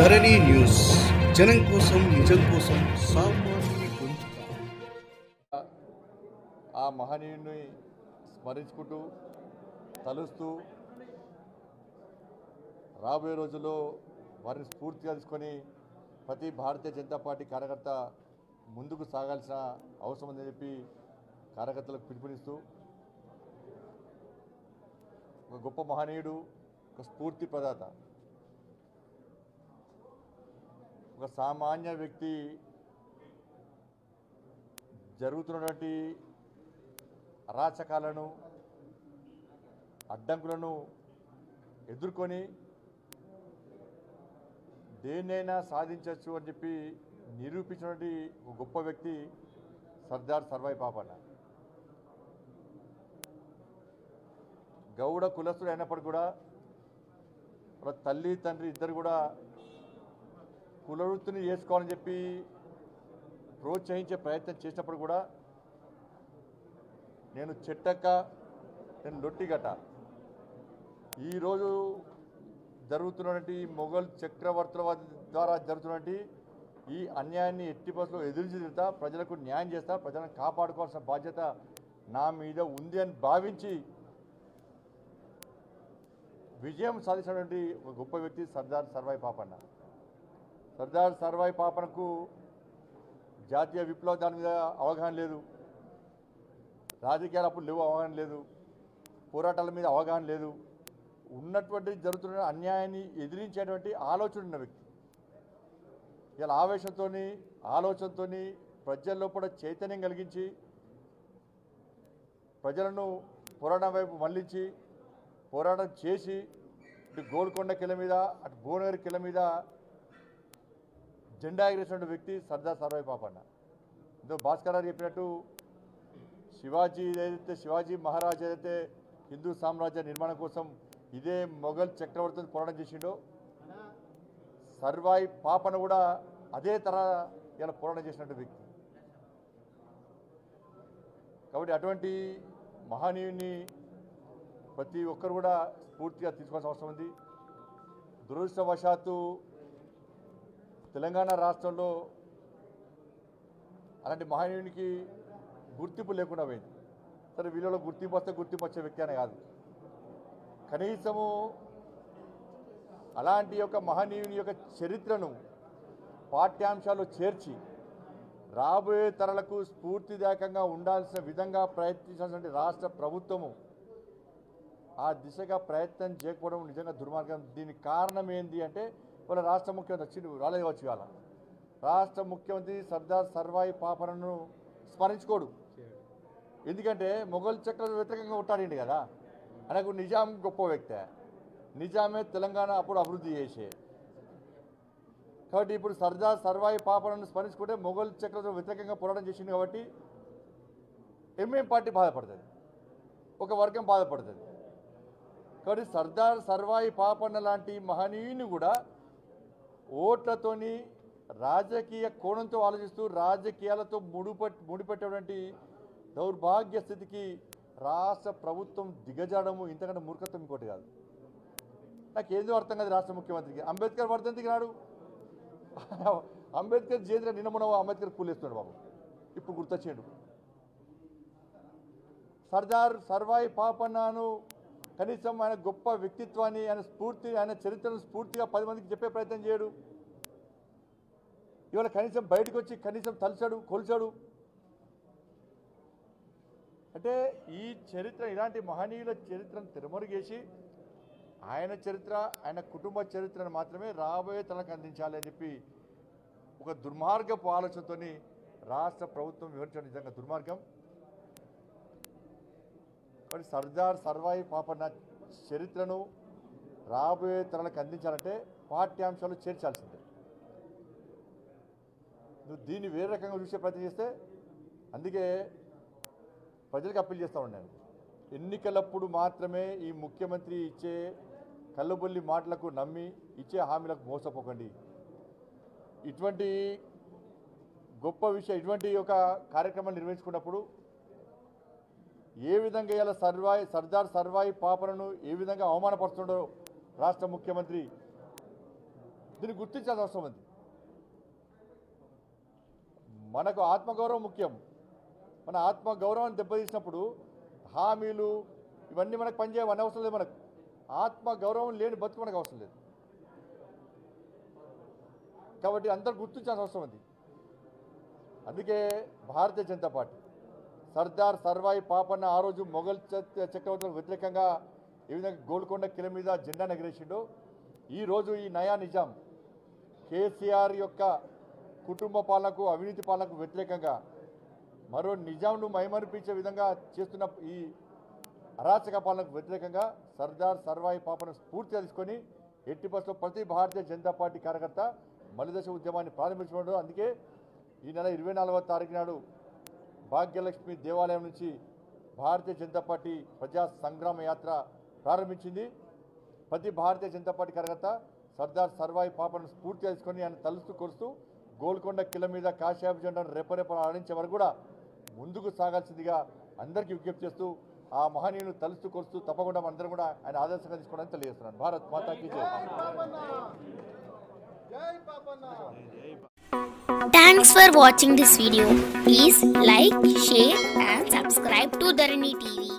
ధరణి news జనం కోసం నిజం కోసం సామాన్యుని గొంతుక ఆ మహనీయుని స్మరించుకుంటూ తలుస్తూ రాబోయే రోజుల్లో వారిని స్ఫూర్తిగా తీసుకొని ప్రతి భారతీయ జనతా పార్టీ కార్యకర్త ముందుకు సాగాల్సిన అవసరం ఉందని చెప్పి కార్యకర్తలకు పిలుపునిస్తూ ఒక గొప్ప మహనీయుడు ఒక స్ఫూర్తి ప్రదాత ఒక సామాన్య వ్యక్తి జరుగుతున్నటువంటి అరాచకాలను అడ్డంకులను ఎదుర్కొని దేన్నైనా సాధించవచ్చు అని చెప్పి నిరూపించినటువంటి ఒక గొప్ప వ్యక్తి సర్దార్ సర్వాయి పాపన్న గౌడ కులస్తుడు అయినప్పటికీ కూడా వాళ్ళ తల్లి తండ్రి ఇద్దరు కూడా కులవృత్తిని చేసుకోవాలని చెప్పి ప్రోత్సహించే ప్రయత్నం చేసినప్పుడు కూడా నేను చెట్టక్క నేను లొట్టిగట ఈరోజు జరుగుతున్నటువంటి మొఘల్ చక్రవర్తుల వారి ద్వారా జరుగుతున్నటువంటి ఈ అన్యాయాన్ని ఎట్టి బస్సులో ఎదురించి తిరుగుతా ప్రజలకు న్యాయం చేస్తా ప్రజలను కాపాడుకోవాల్సిన బాధ్యత నా మీద ఉంది అని భావించి విజయం సాధించినటువంటి ఒక గొప్ప వ్యక్తి సర్దార్ సర్వాయి పాపన్న సర్దార్ సర్వాయి పాపనకు జాతీయ విప్లవ దాని మీద అవగాహన లేదు రాజకీయాలు అప్పుడు లేవు అవగాహన లేదు పోరాటాల మీద అవగాహన లేదు ఉన్నటువంటి జరుగుతున్న అన్యాయాన్ని ఎదిరించేటువంటి ఆలోచన ఉన్న వ్యక్తి ఇలా ఆవేశంతో ఆలోచనతో ప్రజల్లో కూడా చైతన్యం కలిగించి ప్రజలను పోరాటం వైపు మళ్ళించి పోరాటం చేసి ఇటు గోల్కొండ కిల మీద అటు భువనగిరి కిల మీద జెండా ఎగిరేసినటువంటి వ్యక్తి సర్దార్ సర్వాయి పాపన్న ఇందులో భాస్కర్ గారు చెప్పినట్టు శివాజీ ఏదైతే శివాజీ మహారాజ్ ఏదైతే హిందూ సామ్రాజ్య నిర్మాణం కోసం ఇదే మొఘల్ చక్రవర్తిని పోరాటం చేసిండో సర్వాయి పాపన కూడా అదే తర ఇలా పోరాటం చేసినట్టు వ్యక్తి కాబట్టి అటువంటి మహనీయుని ప్రతి ఒక్కరు కూడా స్ఫూర్తిగా తీసుకోవాల్సిన అవసరం ఉంది దురదృష్టవశాత్తు తెలంగాణ రాష్ట్రంలో అలాంటి మహనీయునికి గుర్తింపు లేకుండా పోయింది సరే వీళ్ళలో గుర్తింపు వస్తే గుర్తింపు వచ్చే వ్యక్తి అని కాదు కనీసము అలాంటి యొక్క మహనీయుని యొక్క చరిత్రను పాఠ్యాంశాల్లో చేర్చి రాబోయే తరాలకు స్ఫూర్తిదాయకంగా ఉండాల్సిన విధంగా ప్రయత్నించాల్సిన రాష్ట్ర ప్రభుత్వము ఆ దిశగా ప్రయత్నం చేయకపోవడం నిజంగా దుర్మార్గం దీనికి కారణం ఏంది అంటే వాళ్ళ రాష్ట్ర ముఖ్యమంత్రి వచ్చి రాలేదు వచ్చి ఇవాళ రాష్ట్ర ముఖ్యమంత్రి సర్దార్ సర్వాయి పాపనను స్మరించుకోడు ఎందుకంటే మొఘల్ చక్రవర్తి వ్యతిరేకంగా ఉంటాడండి కదా ఆయనకు నిజాం గొప్ప వ్యక్తే నిజామే తెలంగాణ అప్పుడు అభివృద్ధి చేసే కాబట్టి ఇప్పుడు సర్దార్ సర్వాయి పాపనను స్మరించుకుంటే మొఘల్ చక్రవర్తి వ్యతిరేకంగా పోరాటం చేసింది కాబట్టి ఎంఎం పార్టీ బాధపడుతుంది ఒక వర్గం బాధపడుతుంది కాబట్టి సర్దార్ సర్వాయి పాపన్న లాంటి మహనీయుని కూడా ఓట్లతోని రాజకీయ కోణంతో ఆలోచిస్తూ రాజకీయాలతో ముడిపట్ ముడిపెట్టేటువంటి దౌర్భాగ్య స్థితికి రాష్ట్ర ప్రభుత్వం దిగజాడము ఇంతకంటే మూర్ఖత్వం ఇంకోటి కాదు నాకేందో అర్థం కాదు రాష్ట్ర ముఖ్యమంత్రికి అంబేద్కర్ వర్ధంతికి నాడు అంబేద్కర్ జయంతిలో నిన్న మొన్న అంబేద్కర్ కూలేస్తున్నాడు బాబు ఇప్పుడు గుర్తొచ్చాడు సర్దార్ సర్వాయి పాపన్నను కనీసం ఆయన గొప్ప వ్యక్తిత్వాన్ని ఆయన స్ఫూర్తి ఆయన చరిత్రను స్ఫూర్తిగా పది మందికి చెప్పే ప్రయత్నం చేయడు ఇవాళ కనీసం బయటకు వచ్చి కనీసం తలచాడు కొలిచాడు అంటే ఈ చరిత్ర ఇలాంటి మహనీయుల చరిత్రను తిరమరుగేసి ఆయన చరిత్ర ఆయన కుటుంబ చరిత్రను మాత్రమే రాబోయే తనకు అందించాలి అని చెప్పి ఒక దుర్మార్గపు ఆలోచనతో రాష్ట్ర ప్రభుత్వం వివరించడం నిజంగా దుర్మార్గం మరి సర్దార్ సర్వాయి పాపన్న చరిత్రను రాబోయే తరాలకు అందించాలంటే పాఠ్యాంశాలు చేర్చాల్సిందే నువ్వు దీన్ని వేరే రకంగా చూసే ప్రయత్నం చేస్తే అందుకే ప్రజలకు అప్పీల్ చేస్తూ ఉన్నాను ఎన్నికలప్పుడు మాత్రమే ఈ ముఖ్యమంత్రి ఇచ్చే కళ్ళబొల్లి మాటలకు నమ్మి ఇచ్చే హామీలకు మోసపోకండి ఇటువంటి గొప్ప విషయం ఇటువంటి ఒక కార్యక్రమాలు నిర్వహించుకున్నప్పుడు ఏ విధంగా ఇలా సర్వాయి సర్దార్ సర్వాయి పాపలను ఏ విధంగా అవమానపరుస్తుండో రాష్ట్ర ముఖ్యమంత్రి దీన్ని గుర్తించాల్సిన అవసరం ఉంది మనకు ఆత్మగౌరవం ముఖ్యం మన ఆత్మగౌరవాన్ని దెబ్బతీసినప్పుడు హామీలు ఇవన్నీ మనకు పనిచేయవని అవసరం లేదు మనకు ఆత్మగౌరవం లేని బతుకు మనకు అవసరం లేదు కాబట్టి అందరూ గుర్తించాల్సిన అవసరం ఉంది అందుకే భారతీయ జనతా పార్టీ సర్దార్ సర్వాయి పాపన్న ఆ రోజు మొఘల్ చ- చక్రవర్తులకు వ్యతిరేకంగా ఏ విధంగా గోల్కొండ కిల మీద జెండా ఎగరేసిండో ఈరోజు ఈ నయా నిజాం కేసీఆర్ యొక్క కుటుంబ పాలనకు అవినీతి పాలనకు వ్యతిరేకంగా మరో నిజాంను మైమరిపించే విధంగా చేస్తున్న ఈ అరాచక పాలనకు వ్యతిరేకంగా సర్దార్ సర్వాయి పాపను స్ఫూర్తిగా తీసుకొని ఎట్టి బస్సులో ప్రతి భారతీయ జనతా పార్టీ కార్యకర్త మలిదశ ఉద్యమాన్ని ప్రారంభించడం అందుకే ఈ నెల ఇరవై నాలుగవ తారీఖు నాడు భాగ్యలక్ష్మి దేవాలయం నుంచి భారతీయ జనతా పార్టీ ప్రజా సంగ్రామ యాత్ర ప్రారంభించింది ప్రతి భారతీయ జనతా పార్టీ కార్యకర్త సర్దార్ సర్వాయి పాపను స్ఫూర్తిగా తీసుకొని ఆయన తలుస్తూ కొలుస్తూ గోల్కొండ కిల మీద కాశాపు జెండాను రెపరెప ఆడించే వరకు కూడా ముందుకు సాగాల్సిందిగా అందరికీ విజ్ఞప్తి చేస్తూ ఆ మహనీయుని తలుస్తూ కొలుస్తూ తప్పకుండా అందరం కూడా ఆయన ఆదర్శంగా తీసుకోవడానికి తెలియజేస్తున్నాను భారత్ మాతాకి జై Thanks for watching this video. Please like, share and subscribe to Dharani TV.